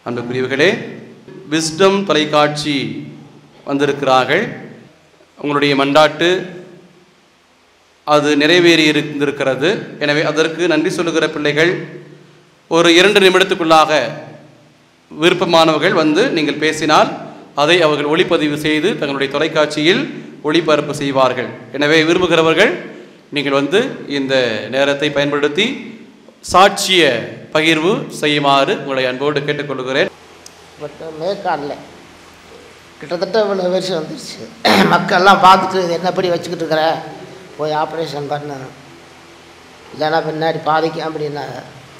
அன்புக்குரியவர்களே விஸ்டம் தொலைக்காட்சி வந்திருக்கிறார்கள் உங்களுடைய மண்டாட்டு அது நிறைவேறி இருந்திருக்கிறது எனவே அதற்கு நன்றி சொல்லுகிற பிள்ளைகள் ஒரு இரண்டு நிமிடத்துக்குள்ளாக விருப்பமானவர்கள் வந்து நீங்கள் பேசினால் அதை அவர்கள் ஒளிப்பதிவு செய்து தங்களுடைய தொலைக்காட்சியில் ஒளிபரப்பு செய்வார்கள் எனவே விரும்புகிறவர்கள் நீங்கள் வந்து இந்த நேரத்தை பயன்படுத்தி சாட்சிய பகிர்வு செய்யுமாறு உங்களை அன்போடு கேட்டுக்கொள்கிறேன் பட் மேற்காடில் கிட்டத்தட்ட இவ்வளோ வருஷம் வந்துருச்சு மக்கள்லாம் பார்த்துட்டு இது என்னப்படி வச்சுக்கிட்டு இருக்கிற போய் ஆப்ரேஷன் பண்ண இல்லைன்னா பின்னாடி பாதிக்கும் அப்படின்னாங்க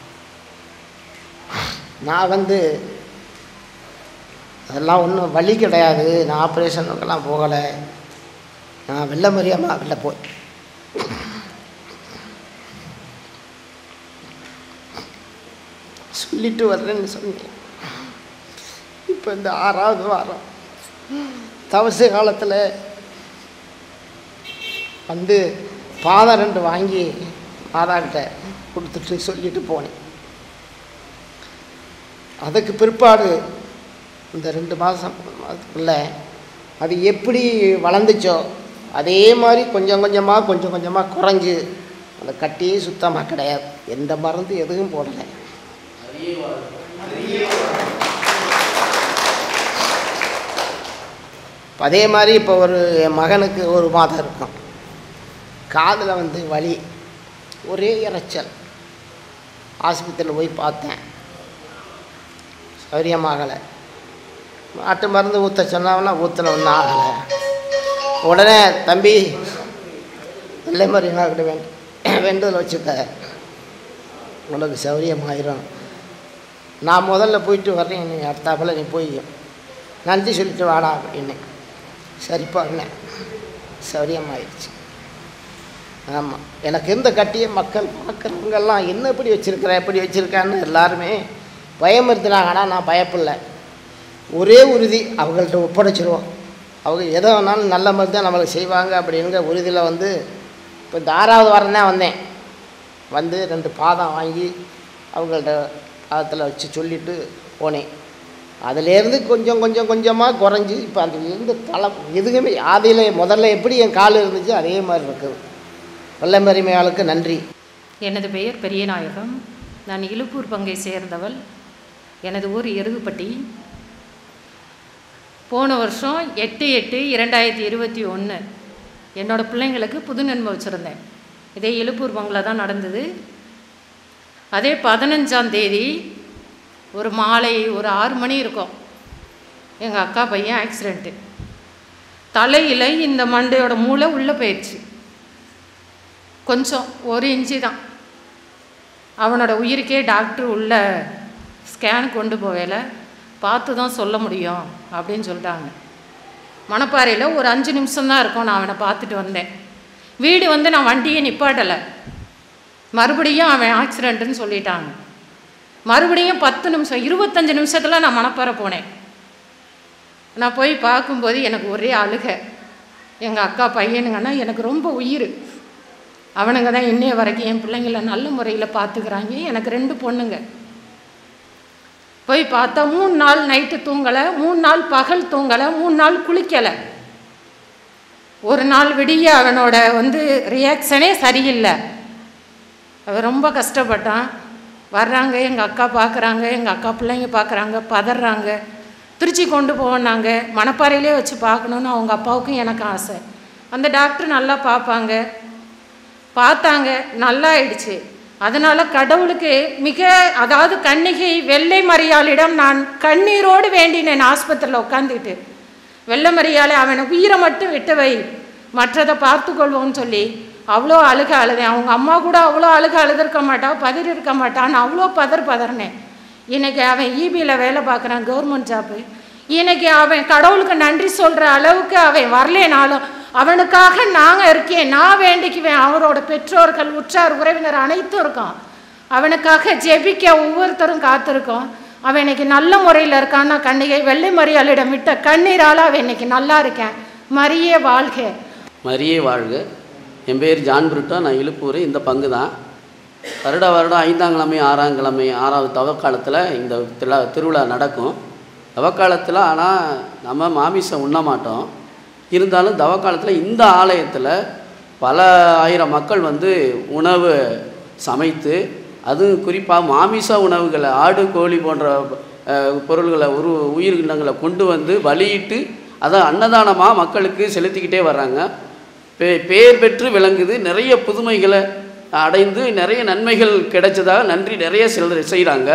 நான் வந்து அதெல்லாம் ஒன்றும் வழி கிடையாது நான் ஆப்ரேஷனுக்கெல்லாம் போகலை நான் வெள்ள மரியாமல் வெளில போய் சொல்லிட்டு வர்றேன்னு சொன்னேன் இப்போ இந்த ஆறாவது வாரம் தவசு காலத்தில் வந்து பாதம் ரெண்டு வாங்கி மாதாக்கிட்ட கொடுத்துட்டு சொல்லிட்டு போனேன் அதுக்கு பிற்பாடு இந்த ரெண்டு மாதம் அதுக்குள்ள அது எப்படி வளர்ந்துச்சோ அதே மாதிரி கொஞ்சம் கொஞ்சமாக கொஞ்சம் கொஞ்சமாக குறைஞ்சு அந்த கட்டியே சுத்தமாக கிடையாது எந்த மருந்து எதுவும் போடலை அதே மாதிரி இப்போ ஒரு என் மகனுக்கு ஒரு மாதம் இருக்கும் காதில் வந்து வலி ஒரே இரைச்சல் ஆஸ்பத்திரியில் போய் பார்த்தேன் சௌரியமாகலை நாட்டு மருந்து ஊற்ற சொன்னாங்கன்னா ஊற்றின ஒன்றும் ஆகலை உடனே தம்பி வெள்ளை மாதிரி என்ன வேண்டு வேண்டுதல் வச்சுக்க உனக்கு சௌரியமாயிரும் நான் முதல்ல போயிட்டு வர்றேன் நீ அடுத்தாப்பில் நீ போய் நன்றி சொல்லிட்டு வாடா அப்படின்னு சரிப்பா அண்ணன் சௌரியமாயிடுச்சு ஆமாம் எனக்கு இருந்த கட்டிய மக்கள் பார்க்குறவங்கெல்லாம் என்ன எப்படி வச்சுருக்கிற எப்படி வச்சுருக்கான்னு எல்லாருமே பயமுறுத்தினாங்க ஆனால் நான் பயப்படல ஒரே உறுதி அவங்கள்ட்ட ஒப்படைச்சிருவோம் அவங்க எதை வேணாலும் நல்ல மருந்து தான் நம்மளுக்கு செய்வாங்க அப்படிங்கிற உறுதியில் வந்து இப்போ இந்த ஆறாவது வாரம் தான் வந்தேன் வந்து ரெண்டு பாதம் வாங்கி அவங்கள்ட்ட பாதத்தில் வச்சு சொல்லிட்டு போனேன் அதுலேருந்து கொஞ்சம் கொஞ்சம் கொஞ்சமாக குறைஞ்சி இப்போ அந்த இருந்து தலை எதுவுமே ஆதியில் முதல்ல எப்படி என் கால் இருந்துச்சு அதே மாதிரி இருக்குது வெள்ளமரிமையாளுக்கு நன்றி எனது பெயர் பெரியநாயகம் நான் இலுப்பூர் பங்கை சேர்ந்தவள் எனது ஊர் எருகுப்பட்டி போன வருஷம் எட்டு எட்டு இரண்டாயிரத்தி இருபத்தி ஒன்று என்னோடய பிள்ளைங்களுக்கு புது நன்மை வச்சுருந்தேன் இதே இலுப்பூர் பங்கில் தான் நடந்தது அதே பதினஞ்சாம் தேதி ஒரு மாலை ஒரு ஆறு மணி இருக்கும் எங்கள் அக்கா பையன் ஆக்சிடெண்ட்டு தலையில் இந்த மண்டையோட மூளை உள்ளே போயிடுச்சு கொஞ்சம் ஒரு இன்ச்சு தான் அவனோட உயிருக்கே டாக்டர் உள்ள ஸ்கேன் கொண்டு போவேல பார்த்து தான் சொல்ல முடியும் அப்படின்னு சொல்லிட்டாங்க மணப்பாறையில் ஒரு அஞ்சு நிமிஷம் தான் இருக்கும் நான் அவனை பார்த்துட்டு வந்தேன் வீடு வந்து நான் வண்டியை நிப்பாட்டலை மறுபடியும் அவன் ஆக்சிடெண்ட்டுன்னு சொல்லிட்டாங்க மறுபடியும் பத்து நிமிஷம் இருபத்தஞ்சு நிமிஷத்தில் நான் மணப்பாறை போனேன் நான் போய் பார்க்கும்போது எனக்கு ஒரே அழுகை எங்கள் அக்கா பையனுங்கன்னா எனக்கு ரொம்ப உயிர் அவனுங்க தான் இன்னைய வரைக்கும் என் பிள்ளைங்கள நல்ல முறையில் பார்த்துக்கிறாங்க எனக்கு ரெண்டு பொண்ணுங்க போய் பார்த்தா மூணு நாள் நைட்டு தூங்கலை மூணு நாள் பகல் தூங்கலை மூணு நாள் குளிக்கலை ஒரு நாள் விடிய அவனோட வந்து ரியாக்ஷனே சரியில்லை அவன் ரொம்ப கஷ்டப்பட்டான் வர்றாங்க எங்கள் அக்கா பார்க்குறாங்க எங்கள் அக்கா பிள்ளைங்க பார்க்குறாங்க பதறாங்க திருச்சி கொண்டு போனாங்க மணப்பாறையிலே வச்சு பார்க்கணுன்னு அவங்க அப்பாவுக்கும் எனக்கு ஆசை அந்த டாக்டர் நல்லா பார்ப்பாங்க பார்த்தாங்க நல்லா ஆயிடுச்சு அதனால் கடவுளுக்கு மிக அதாவது கன்னிகை வெள்ளை மரியாளிடம் நான் கண்ணீரோடு வேண்டினேன் ஆஸ்பத்திரியில் உட்காந்துக்கிட்டு வெள்ளை மரியாளை அவனை உயிரை மட்டும் விட்டு வை மற்றதை பார்த்துக்கொள்வோம்னு சொல்லி அவ்வளோ அழுக அழுதேன் அவங்க அம்மா கூட அவ்வளோ அழுக அழுதுருக்க மாட்டா பதறி இருக்க மாட்டான்னு அவ்வளோ பதர் பதறினேன் இன்னைக்கு அவன் ஈபியில் வேலை பார்க்குறான் கவர்மெண்ட் ஜாப்பு இன்னைக்கு அவன் கடவுளுக்கு நன்றி சொல்கிற அளவுக்கு அவன் வரலேனாலும் அவனுக்காக நாங்கள் இருக்கேன் நான் வேண்டிக்குவேன் அவரோட பெற்றோர்கள் உற்றார் உறவினர் அனைத்தும் இருக்கோம் அவனுக்காக ஜெபிக்க ஒவ்வொருத்தரும் காத்திருக்கோம் அவன் இன்னைக்கு நல்ல முறையில் இருக்கான்னா கண்ணிகை வெள்ளை மரியாளிடம் விட்ட கண்ணீரால் அவன் இன்னைக்கு நல்லா இருக்கேன் மரியே வாழ்க மரியே வாழ்க என் பேர் ஜான் பிரிட்டோ நான் இழுப்பூர் இந்த பங்கு தான் வருட வருடம் ஐந்தாம் கிழமை ஆறாம் கிழமை ஆறாவது தவக்காலத்தில் இந்த திருவிழா திருவிழா நடக்கும் தவக்காலத்தில் ஆனால் நம்ம மாமிசம் உண்ண மாட்டோம் இருந்தாலும் தவக்காலத்தில் இந்த ஆலயத்தில் பல ஆயிரம் மக்கள் வந்து உணவு சமைத்து அதுவும் குறிப்பாக மாமிச உணவுகளை ஆடு கோழி போன்ற அஹ், பொருள்களை உரு உயிரினங்களை கொண்டு வந்து பலியிட்டு அதை அன்னதானமாக மக்களுக்கு செலுத்திக்கிட்டே வர்றாங்க பே பேர் பெற்று விளங்குது நிறைய புதுமைகளை அடைந்து நிறைய நன்மைகள் கிடைச்சதாக நன்றி நிறைய சிலர் செய்கிறாங்க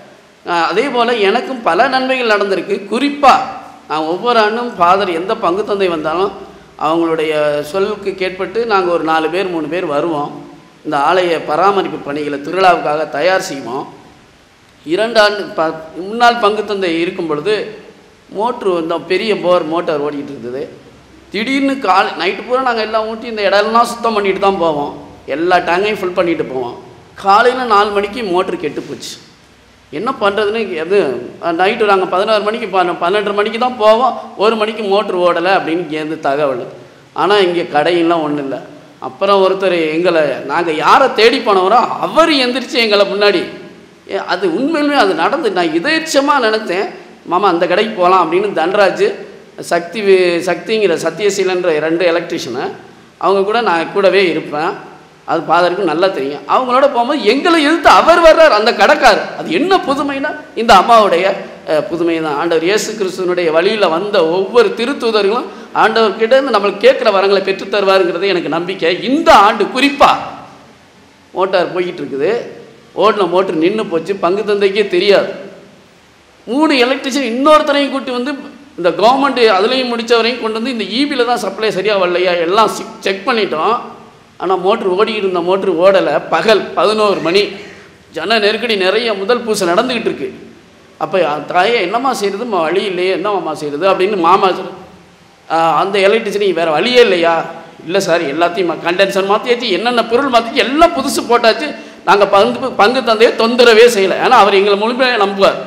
அதே போல் எனக்கும் பல நன்மைகள் நடந்திருக்கு குறிப்பாக நான் ஒவ்வொரு ஆண்டும் ஃபாதர் எந்த பங்கு தந்தை வந்தாலும் அவங்களுடைய சொல்லுக்கு கேட்பட்டு நாங்கள் ஒரு நாலு பேர் மூணு பேர் வருவோம் இந்த ஆலய பராமரிப்பு பணிகளை திருவிழாவுக்காக தயார் செய்வோம் இரண்டு ஆண்டு ப முன்னாள் பங்கு தந்தை இருக்கும் பொழுது மோட்ரு இந்த பெரிய போர் மோட்டார் ஓடிக்கிட்டு இருந்தது திடீர்னு காலை நைட்டு பூரா நாங்கள் எல்லாம் ஊட்டி இந்த இடம்லாம் சுத்தம் பண்ணிட்டு தான் போவோம் எல்லா டேங்கையும் ஃபுல் பண்ணிட்டு போவோம் காலையில் நாலு மணிக்கு மோட்ரு கெட்டு போச்சு என்ன பண்ணுறதுன்னு எது நைட்டு நாங்கள் பதினாறு மணிக்கு பன்ன பன்னெண்டு மணிக்கு தான் போவோம் ஒரு மணிக்கு மோட்ரு ஓடலை அப்படின்னு கேந்து தகவல் ஆனால் இங்கே கடையெல்லாம் ஒன்றும் இல்லை அப்புறம் ஒருத்தர் எங்களை நாங்கள் யாரை தேடி போனவரோ அவர் எந்திரிச்சு எங்களை முன்னாடி ஏ, அது உண்மையிலுமே அது நடந்து நான் இதேச்சமாக நினைத்தேன் மாமா அந்த கடைக்கு போகலாம் அப்படின்னு தன்ராஜ் சக்தி வி- சக்திங்கிற சத்யசீலன்ற ரெண்டு எலக்ட்ரிஷியனு அவங்க கூட நான் கூடவே இருப்பேன் அது ஃபாதருக்கு நல்லா தெரியும் அவங்களோட போகும்போது எங்களை எதிர்த்து அவர் வர்றார் அந்த கடைக்கார் அது என்ன புதுமைனா இந்த அம்மாவுடைய அஹ், புதுமை தான் ஆண்டவர் இயேசு கிறிஸ்துவனுடைய வழியில் வந்த ஒவ்வொரு திருத்தூதர்களும் ஆண்டவர்கிட்ட இருந்து நம்மளுக்கு கேட்குற வரங்களை பெற்றுத் தருவாருங்கிறது எனக்கு நம்பிக்கை இந்த ஆண்டு குறிப்பாக மோட்டார் போய்கிட்டு இருக்குது ஓடின மோட்டர் நின்று போச்சு பங்கு தந்தைக்கே தெரியாது மூணு எலக்ட்ரிஷியன் இன்னொருத்தரையும் கூட்டி வந்து இந்த கவர்மெண்ட் அதுலேயும் முடித்தவரையும் கொண்டு வந்து இந்த ஈபியில் தான் சப்ளை சரியாக வரலையா எல்லாம் செக் பண்ணிட்டோம் ஆனால் மோட்ரு ஓடிக்கிட்டு இருந்த மோட்ரு ஓடலை பகல் பதினோரு மணி ஜன நெருக்கடி நிறைய முதல் பூசை நடந்துக்கிட்டு இருக்கு அப்போ தாயே என்னம்மா செய்கிறது வழி இல்லையே என்னம்மா செய்கிறது அப்படின்னு மாமா சொல்ற- ஆஹ் அந்த எலக்ட்ரிசிட்டி வேறு வழியே இல்லையா இல்லை சார் எல்லாத்தையும் கண்டென்சர் மாற்றியாச்சு என்னென்ன பொருள் மாற்றி எல்லாம் புதுசு போட்டாச்சு நாங்கள் பங்கு பங்கு தந்தையை தொந்தரவே செய்யலை ஏன்னா அவர் எங்களை முழுமையாக நம்புவார்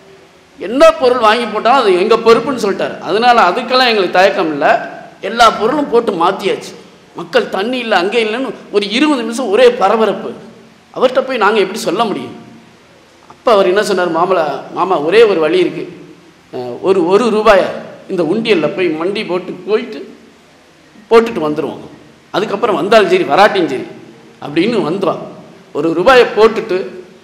என்ன பொருள் வாங்கி போட்டாலும் அது எங்கள் பொறுப்புன்னு சொல்லிட்டார் அதனால அதுக்கெல்லாம் எங்களுக்கு தயக்கம் இல்லை எல்லா பொருளும் போட்டு மாற்றியாச்சு மக்கள் தண்ணி இல்லை அங்கே இல்லைன்னு ஒரு இருபது நிமிஷம் ஒரே பரபரப்பு அவர்கிட்ட போய் நாங்கள் எப்படி சொல்ல முடியும் அப்போ அவர் என்ன சொன்னார் மாமலா மாமா ஒரே ஒரு வழி இருக்குது ஒரு ஒரு ரூபாயை இந்த உண்டியலில் போய் மண்டி போட்டு போயிட்டு போட்டுட்டு வந்துடுவோம் அதுக்கப்புறம் வந்தாலும் சரி வராட்டியும் சரி அப்படின்னு வந்தோம் ஒரு ரூபாயை போட்டுட்டு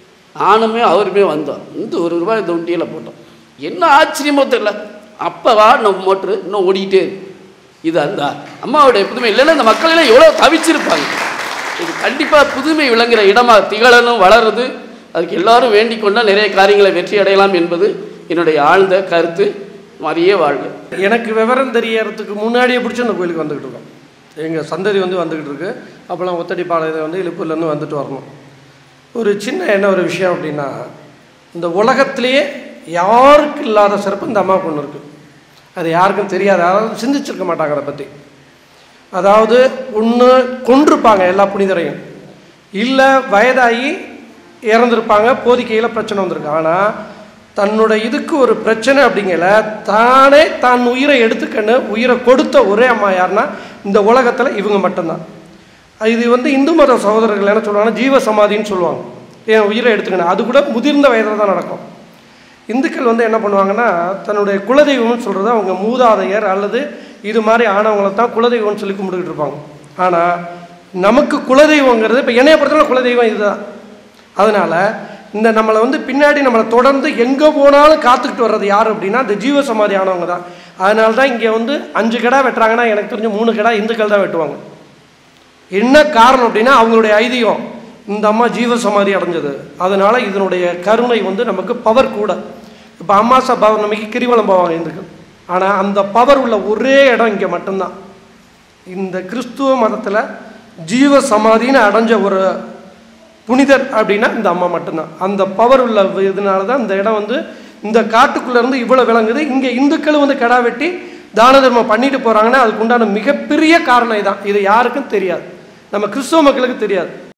நானுமே அவருமே வந்தோம் இந்த ஒரு ரூபாய் இந்த உண்டியலில் போட்டோம் என்ன ஆச்சரியமோ தெரியல அப்போ வா நம்ம மோட்ரு இன்னும் ஓடிக்கிட்டே இருக்கு இது அந்த அம்மாவுடைய புதுமை இல்லைன்னா இந்த மக்கள் எல்லாம் எவ்வளோ தவிச்சிருப்பாங்க இது கண்டிப்பாக புதுமை விளங்குற இடமா திகழணும் வளருது அதுக்கு எல்லாரும் வேண்டிக் கொண்டால் நிறைய காரியங்களை வெற்றி அடையலாம் என்பது என்னுடைய ஆழ்ந்த கருத்து மாதிரியே வாழ்க எனக்கு விவரம் தெரியறதுக்கு முன்னாடியே பிடிச்சி அந்த கோயிலுக்கு வந்துக்கிட்டு இருக்கோம் எங்கள் சந்ததி வந்து வந்துக்கிட்டு இருக்கு அப்போல்லாம் ஒத்தடிப்பாளையத்தை வந்து இழுப்பூர்லேருந்து வந்துட்டு வரணும் ஒரு சின்ன என்ன ஒரு விஷயம் அப்படின்னா இந்த உலகத்திலேயே யாருக்கு இல்லாத சிறப்பு இந்த அம்மாவுக்கு ஒன்று இருக்குது அது யாருக்கும் தெரியாது யாராவது சிந்திச்சிருக்க மாட்டாங்க அதை பற்றி அதாவது ஒன்று கொண்டிருப்பாங்க எல்லா புனிதரையும் இல்லை வயதாகி இறந்துருப்பாங்க போதிக்கையில் பிரச்சனை வந்திருக்கு ஆனால் தன்னோட இதுக்கு ஒரு பிரச்சனை அப்படிங்கல தானே தான் உயிரை எடுத்துக்கன்னு உயிரை கொடுத்த ஒரே அம்மா யாருன்னா இந்த உலகத்தில் இவங்க மட்டும்தான் இது வந்து இந்து மத சகோதரர்கள் என்ன சொல்லுவாங்கன்னா ஜீவ சமாதின்னு சொல்லுவாங்க என் உயிரை எடுத்துக்கணும் அது கூட முதிர்ந்த வயதில் தான் நடக்கும் இந்துக்கள் வந்து என்ன பண்ணுவாங்கன்னா தன்னுடைய குலதெய்வம்னு சொல்கிறது அவங்க மூதாதையர் அல்லது இது மாதிரி ஆனவங்களை தான் குலதெய்வம்னு சொல்லி கும்பிட்டுக்கிட்டு இருப்பாங்க ஆனால் நமக்கு குலதெய்வங்கிறது இப்போ என்னைய பொறுத்தவரை குலதெய்வம் இதுதான் அதனால் இந்த நம்மளை வந்து பின்னாடி நம்மளை தொடர்ந்து எங்கே போனாலும் காத்துக்கிட்டு வர்றது யார் அப்படின்னா இந்த ஜீவ சமாதி ஆனவங்க தான் அதனால தான் இங்கே வந்து அஞ்சு கடா வெட்டுறாங்கன்னா எனக்கு தெரிஞ்சு மூணு கடா இந்துக்கள் தான் வெட்டுவாங்க என்ன காரணம் அப்படின்னா அவங்களுடைய ஐதீகம் இந்த அம்மா ஜீவ சமாதி அடைஞ்சது அதனால இதனுடைய கருணை வந்து நமக்கு பவர் கூட இப்போ அமாசா பௌர்ணமிக்கு கிரிவலம் போவாங்க இந்துக்கள் ஆனால் அந்த பவர் உள்ள ஒரே இடம் இங்கே மட்டும்தான் இந்த கிறிஸ்துவ மதத்தில் ஜீவ சமாதின்னு அடைஞ்ச ஒரு புனிதர் அப்படின்னா இந்த அம்மா மட்டும்தான் அந்த பவர் உள்ள இதனால தான் இந்த இடம் வந்து இந்த காட்டுக்குள்ள இருந்து இவ்வளோ விளங்குது இங்கே இந்துக்களும் வந்து கடா வெட்டி தான தர்மம் பண்ணிட்டு போகிறாங்கன்னா அதுக்கு உண்டான மிகப்பெரிய காரணம் இதான் இது யாருக்கும் தெரியாது நம்ம கிறிஸ்துவ மக்களுக்கு தெரியாது